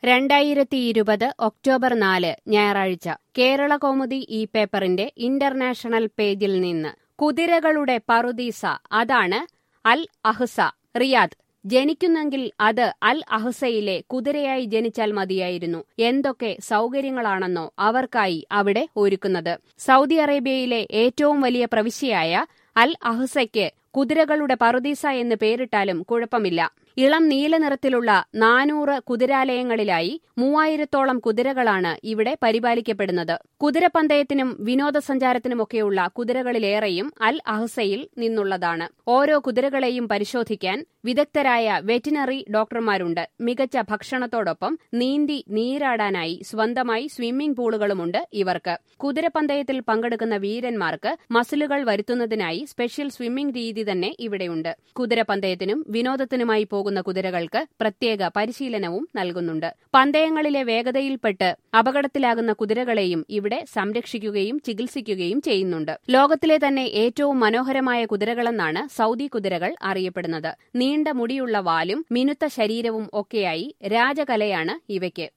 രണ്ടായിരത്തി ഇരുപത് ഒക്ടോബർ നാല് ഞായറാഴ്ച കേരള കൗമുദി ഈ പേപ്പറിന്റെ ഇന്റർനാഷണൽ പേജിൽ നിന്ന് കുതിരകളുടെ പറുദീസ അതാണ് അൽ അഹ്സ റിയാദ് ജനിക്കുന്നെങ്കിൽ അത് അൽ അഹ്സയിലെ കുതിരയായി ജനിച്ചാൽ മതിയായിരുന്നു എന്തൊക്കെ സൗകര്യങ്ങളാണെന്നോ അവർക്കായി അവിടെ ഒരുക്കുന്നത് സൗദി അറേബ്യയിലെ ഏറ്റവും വലിയ പ്രവിശ്യയായ അൽ അഹ്സയ്ക്ക് കുതിരകളുടെ പറുദീസ എന്ന് പേരിട്ടാലും കുഴപ്പമില്ല ഇളം നീല നിറത്തിലുള്ള നാനൂറ് കുതിരാലയങ്ങളിലായി മൂവായിരത്തോളം കുതിരകളാണ് ഇവിടെ പരിപാലിക്കപ്പെടുന്നത് കുതിരപ്പന്തയത്തിനും വിനോദസഞ്ചാരത്തിനുമൊക്കെയുള്ള കുതിരകളിലേറെയും അൽ അഹ്സയിൽ നിന്നുള്ളതാണ് ഓരോ കുതിരകളെയും പരിശോധിക്കാൻ വിദഗ്ധരായ വെറ്റിനറി ഡോക്ടർമാരുണ്ട് മികച്ച ഭക്ഷണത്തോടൊപ്പം നീന്തി നീരാടാനായി സ്വന്തമായി സ്വിമ്മിംഗ് പൂളുകളുമുണ്ട് ഇവർക്ക് കുതിരപ്പന്തയത്തിൽ പങ്കെടുക്കുന്ന വീരന്മാർക്ക് മസിലുകൾ വരുത്തുന്നതിനായി സ്പെഷ്യൽ സ്വിമ്മിംഗ് രീതി തന്നെ ഇവിടെയുണ്ട് കുതിരപ്പന്തയത്തിനും വിനോദത്തിനുമായി പോകുന്ന കുതിരകൾക്ക് പ്രത്യേക പരിശീലനവും നൽകുന്നുണ്ട് പന്തയങ്ങളിലെ വേഗതയിൽപ്പെട്ട് അപകടത്തിലാകുന്ന കുതിരകളെയും ഇവിടെ സംരക്ഷിക്കുകയും ചികിത്സിക്കുകയും ചെയ്യുന്നുണ്ട് ലോകത്തിലെ തന്നെ ഏറ്റവും മനോഹരമായ കുതിരകളെന്നാണ് സൗദി കുതിരകൾ അറിയപ്പെടുന്നത് നീണ്ട മുടിയുള്ള വാലും മിനുത്ത ശരീരവും ഒക്കെയായി രാജകലയാണ് ഇവയ്ക്ക്